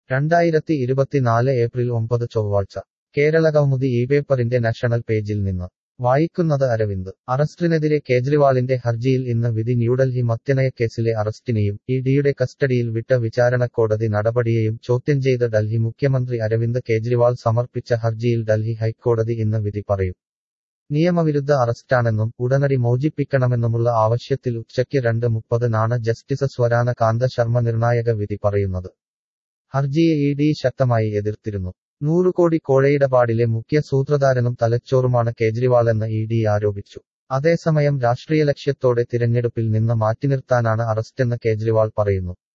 രണ്ടായിരത്തി ഇരുപത്തിനാല് ഏപ്രിൽ ഒമ്പത് ചൊവ്വാഴ്ച കേരള കൗമുദി ഈ പേപ്പറിന്റെ നാഷണൽ പേജിൽ നിന്ന് വായിക്കുന്നത് അരവിന്ദ് അറസ്റ്റിനെതിരെ കേജ്രിവാളിന്റെ ഹർജിയിൽ ഇന്ന് വിധി ന്യൂഡൽഹി മദ്യനയക്കേസിലെ അറസ്റ്റിനെയും ഇ ഡിയുടെ കസ്റ്റഡിയിൽ വിട്ട വിചാരണക്കോടതി നടപടിയെയും ചോദ്യം ചെയ്ത് ഡൽഹി മുഖ്യമന്ത്രി അരവിന്ദ് കേജ്രിവാൾ സമർപ്പിച്ച ഹർജിയിൽ ഡൽഹി ഹൈക്കോടതി ഇന്ന് വിധി പറയും നിയമവിരുദ്ധ അറസ്റ്റാണെന്നും ഉടനടി മോചിപ്പിക്കണമെന്നുമുള്ള ആവശ്യത്തിൽ ഉച്ചയ്ക്ക് രണ്ട് മുപ്പതിനാണ് ജസ്റ്റിസ് സ്വരാന കാന്ത ശർമ്മ നിർണായക വിധി പറയുന്നത് ഹർജിയെ ഇ ഡി ശക്തമായി എതിർത്തിരുന്നു നൂറ് കോടി കോഴയിടപാടിലെ മുഖ്യ സൂത്രധാരനും തലച്ചോറുമാണ് കേജ്രിവാളെന്ന് ഇ ഡി ആരോപിച്ചു അതേസമയം രാഷ്ട്രീയ ലക്ഷ്യത്തോടെ തിരഞ്ഞെടുപ്പിൽ നിന്ന് മാറ്റിനിർത്താനാണ് അറസ്റ്റെന്ന് കേജ്രിവാൾ പറയുന്നു